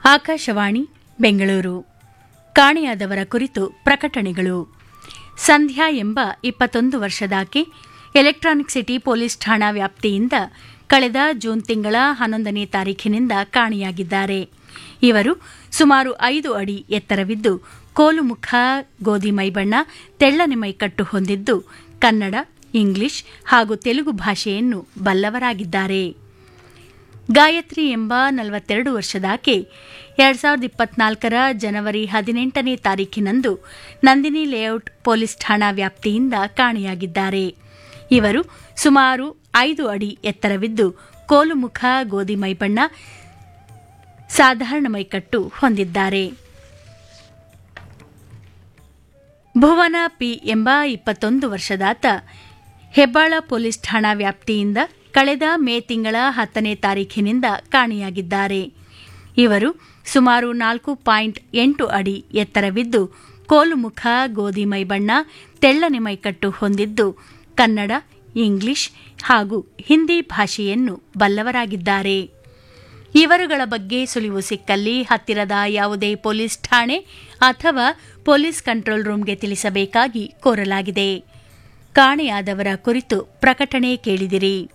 ಆಕಾಶವಾಣಿ ಬೆಂಗಳೂರು ಕಾಣೆಯಾದವರ ಕುರಿತು ಪ್ರಕಟಣೆಗಳು ಸಂಧ್ಯಾ ಎಂಬ ಇಪ್ಪತ್ತೊಂದು ವರ್ಷದಾಕೆ ಎಲೆಕ್ಟ್ರಾನಿಕ್ ಸಿಟಿ ಪೊಲೀಸ್ ಠಾಣಾ ವ್ಯಾಪ್ತಿಯಿಂದ ಕಳೆದ ಜೂನ್ ತಿಂಗಳ ಹನ್ನೊಂದನೇ ತಾರೀಖಿನಿಂದ ಕಾಣೆಯಾಗಿದ್ದಾರೆ ಇವರು ಸುಮಾರು ಐದು ಅಡಿ ಎತ್ತರವಿದ್ದು ಕೋಲು ಮುಖ ಗೋಧಿ ಮೈಬಣ್ಣ ತೆಳ್ಳನೆ ಮೈಕಟ್ಟು ಹೊಂದಿದ್ದು ಕನ್ನಡ ಇಂಗ್ಲಿಷ್ ಹಾಗೂ ತೆಲುಗು ಭಾಷೆಯನ್ನು ಬಲ್ಲವರಾಗಿದ್ದಾರೆ ಗಾಯತ್ರಿ ಎಂಬ ನಲವತ್ತೆರಡು ವರ್ಷದಾಕೆ ಎರಡ್ ಸಾವಿರದ ಇಪ್ಪತ್ನಾಲ್ಕರ ಜನವರಿ ಹದಿನೆಂಟನೇ ತಾರೀಖಿನಂದು ನಂದಿನಿ ಲೇಔಟ್ ಪೊಲೀಸ್ ಠಾಣಾ ವ್ಯಾಪ್ತಿಯಿಂದ ಕಾಣೆಯಾಗಿದ್ದಾರೆ ಇವರು ಸುಮಾರು ಐದು ಅಡಿ ಎತ್ತರವಿದ್ದು ಕೋಲು ಮುಖ ಗೋಧಿ ಮೈಬಣ್ಣ ಸಾಧಾರಣ ಮೈಕಟ್ಟು ಹೊಂದಿದ್ದಾರೆ ಭುವನ ಪಿ ಎಂಬ ಇಪ್ಪತ್ತೊಂದು ವರ್ಷದಾತ ಹೆಬ್ಬಾಳ ಪೊಲೀಸ್ ಠಾಣಾ ವ್ಯಾಪ್ತಿಯಿಂದ ಕಳೆದ ಮೇ ತಿಂಗಳ ಹತ್ತನೇ ತಾರೀಖಿನಿಂದ ಕಾಣೆಯಾಗಿದ್ದಾರೆ ಇವರು ಸುಮಾರು ನಾಲ್ಕು ಪಾಯಿಂಟ್ ಎಂಟು ಅಡಿ ಎತ್ತರವಿದ್ದು ಕೋಲು ಮುಖ ಗೋಧಿ ಮೈಬಣ್ಣ ತೆಳ್ಳನೆ ಮೈಕಟ್ಟು ಹೊಂದಿದ್ದು ಕನ್ನಡ ಇಂಗ್ಲಿಷ್ ಹಾಗೂ ಹಿಂದಿ ಭಾಷೆಯನ್ನು ಬಲ್ಲವರಾಗಿದ್ದಾರೆ ಇವರುಗಳ ಬಗ್ಗೆ ಸುಳಿವು ಸಿಕ್ಕಲ್ಲಿ ಹತ್ತಿರದ ಯಾವುದೇ ಪೊಲೀಸ್ ಠಾಣೆ ಅಥವಾ ಪೊಲೀಸ್ ಕಂಟ್ರೋಲ್ ರೂಂಗೆ ತಿಳಿಸಬೇಕಾಗಿ ಕೋರಲಾಗಿದೆ ಕಾಣೆಯಾದವರ ಕುರಿತು ಪ್ರಕಟಣೆ ಕೇಳಿದಿರಿ